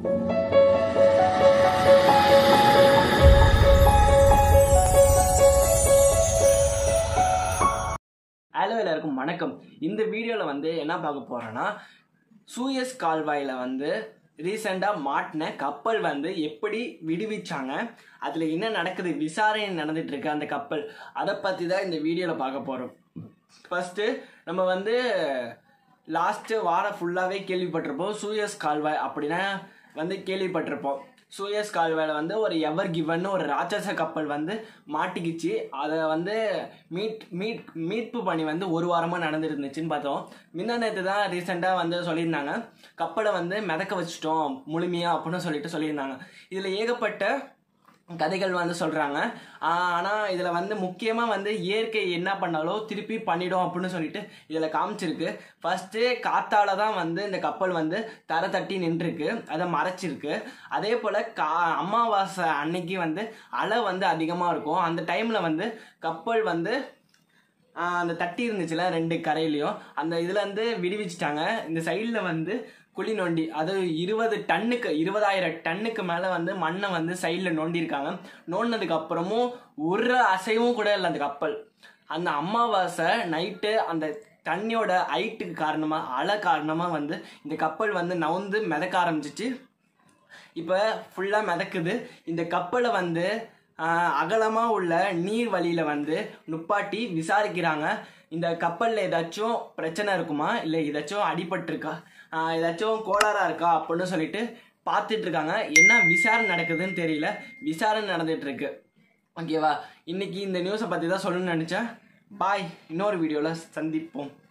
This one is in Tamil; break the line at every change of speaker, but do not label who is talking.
ஹலோ எல்லாருக்கும் வணக்கம் இந்த வீடியோவில் வந்து என்ன பார்க்க போகிறோன்னா சூயஸ் கால்வாயில் வந்து ரீசெண்டாக மாட்டின கப்பல் வந்து எப்படி விடுவிச்சாங்க அதில் என்ன நடக்குது விசாரணை நடந்துட்டு இருக்கு அந்த கப்பல் அதை பற்றி தான் இந்த வீடியோவில் பார்க்க போகிறோம் ஃபஸ்ட்டு நம்ம வந்து லாஸ்ட்டு வாரம் ஃபுல்லாகவே கேள்விப்பட்டிருப்போம் சூயஸ் கால்வாய் அப்படின்னா வந்து கேள்விப்பட்டிருப்போம் சூயஸ் கால்வாயில் வந்து ஒரு எவர் கிவன் ஒரு ராட்சச கப்பல் வந்து மாட்டிக்கிச்சு அதை வந்து மீட் மீட் மீட்பு பணி வந்து ஒரு வாரமாக நடந்துருந்துச்சுன்னு பார்த்தோம் முந்தா நேற்று தான் ரீசெண்டாக வந்து சொல்லியிருந்தாங்க கப்பலை வந்து மிதக்க வச்சுட்டோம் முழுமையாக அப்படின்னு சொல்லிட்டு சொல்லியிருந்தாங்க இதில் ஏகப்பட்ட கதைகள் வந்து சொல்கிறாங்க ஆனால் இதில் வந்து முக்கியமாக வந்து இயற்கை என்ன பண்ணாலோ திருப்பி பண்ணிடும் அப்படின்னு சொல்லிட்டு இதில் காமிச்சிருக்கு ஃபஸ்ட்டு காத்தால தான் வந்து இந்த கப்பல் வந்து தரை தட்டி நின்றுருக்கு அதை மறைச்சிருக்கு அதே போல் கா அமாவாசை அன்னைக்கு வந்து அலை வந்து அதிகமாக இருக்கும் அந்த டைமில் வந்து கப்பல் வந்து ஆஹ் அந்த தட்டி இருந்துச்சுல ரெண்டு கரையிலையும் அந்த இதுல இருந்து விடுவிச்சிட்டாங்க இந்த சைடில் வந்து குழி நோண்டி அது இருபது டன்னுக்கு இருபதாயிரம் டன்னுக்கு மேலே வந்து மண்ணை வந்து சைடில் நோண்டியிருக்காங்க நோண்டினதுக்கு அப்புறமும் ஒரு அசைவும் கூட இல்லை அந்த கப்பல் அந்த அமாவாசை நைட்டு அந்த தண்ணியோட ஹைட்டுக்கு காரணமாக அலை காரணமாக வந்து இந்த கப்பல் வந்து நவுந்து மிதக்க ஆரம்பிச்சிச்சு இப்போ ஃபுல்லாக மிதக்குது இந்த கப்பலை வந்து அகலமாக உள்ள நீர் வழியில் வந்து நுப்பாட்டி விசாரிக்கிறாங்க இந்த கப்பலில் ஏதாச்சும் பிரச்சனை இருக்குமா இல்லை ஏதாச்சும் அடிபட்டிருக்கா ஆஹ் ஏதாச்சும் கோளாறாக இருக்கா அப்படின்னு சொல்லிட்டு பார்த்துட்டு இருக்காங்க என்ன விசாரணை நடக்குதுன்னு தெரியல விசாரணை நடந்துட்டு இருக்கு ஓகேவா இன்னைக்கு இந்த நியூஸை பற்றி தான் சொல்லணும்னு நினச்சேன் பாய் இன்னொரு வீடியோவில் சந்திப்போம்